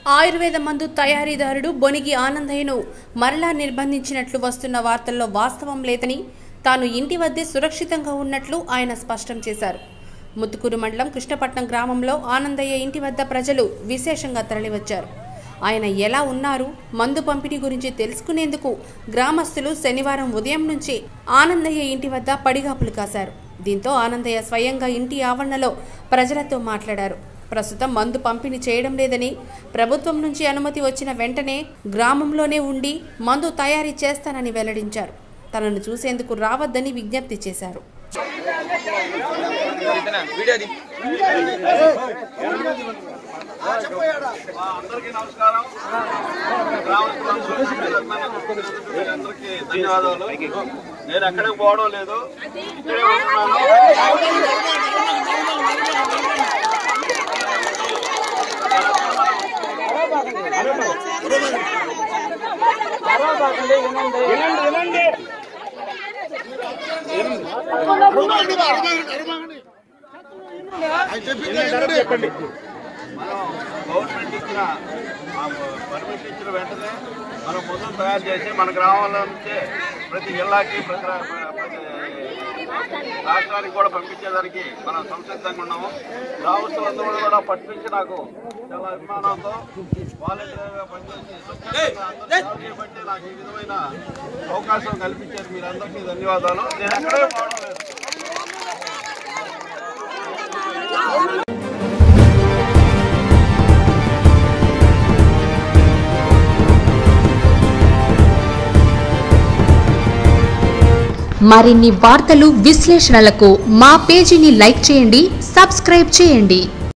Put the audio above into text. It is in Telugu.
ఆయుర్వేద మందు తయారీదారుడు బొనిగి ఆనందయ్యను మరలా నిర్బంధించినట్లు వస్తున్న వార్తల్లో వాస్తవం లేదని తాను ఇంటి వద్దే సురక్షితంగా ఉన్నట్లు ఆయన స్పష్టం చేశారు ముత్తుకూరు మండలం కృష్ణపట్నం గ్రామంలో ఆనందయ్య ఇంటి వద్ద ప్రజలు విశేషంగా తరలివచ్చారు ఆయన ఎలా ఉన్నారు మందు పంపిణీ గురించి తెలుసుకునేందుకు గ్రామస్తులు శనివారం ఉదయం నుంచి ఆనందయ్య ఇంటి వద్ద పడిగాపులు కాశారు దీంతో ఆనందయ్య స్వయంగా ఇంటి ఆవరణలో ప్రజలతో మాట్లాడారు ప్రస్తుతం మందు పంపిణీ చేయడం లేదని ప్రభుత్వం నుంచి అనుమతి వచ్చిన వెంటనే గ్రామంలోనే ఉండి మందు తయారీ చేస్తానని వెల్లడించారు తనను చూసేందుకు రావద్దని విజ్ఞప్తి చేశారు వీడియోది అందరికీ నమస్కారం అందరికీ ధన్యవాదాలు నేను ఎక్కడికి పోవడం లేదు ఇక్కడే ఉంటున్నాను మనం గవర్నమెంట్ ఇచ్చిన పర్మిషన్ ఇచ్చిన వెంటనే మనం ముందు తయారు చేసి మన గ్రామంలో నుంచే ప్రతి జిల్లాకి ప్రతి రా- ప్రతి రాష్ట్రానికి కూడా పంపించేదానికి మనం సంసిద్ధంగా ఉన్నాము గ్రామస్తులందరూ కూడా పట్టించి నాకు చాలా అభిమానంతో వాలంటీర్గా పనిచేసి స్వచ్ఛందంగా అందరూ సేవ చేయబట్టి నాకు ఈ విధమైన అవకాశం కల్పించారు మీరందరికీ ధన్యవాదాలు నేను ఎక్కడే పోవడం లేదు మరిన్ని వార్తలు విశ్లేషణలకు మా పేజీని లైక్ చేయండి సబ్స్క్రైబ్ చేయండి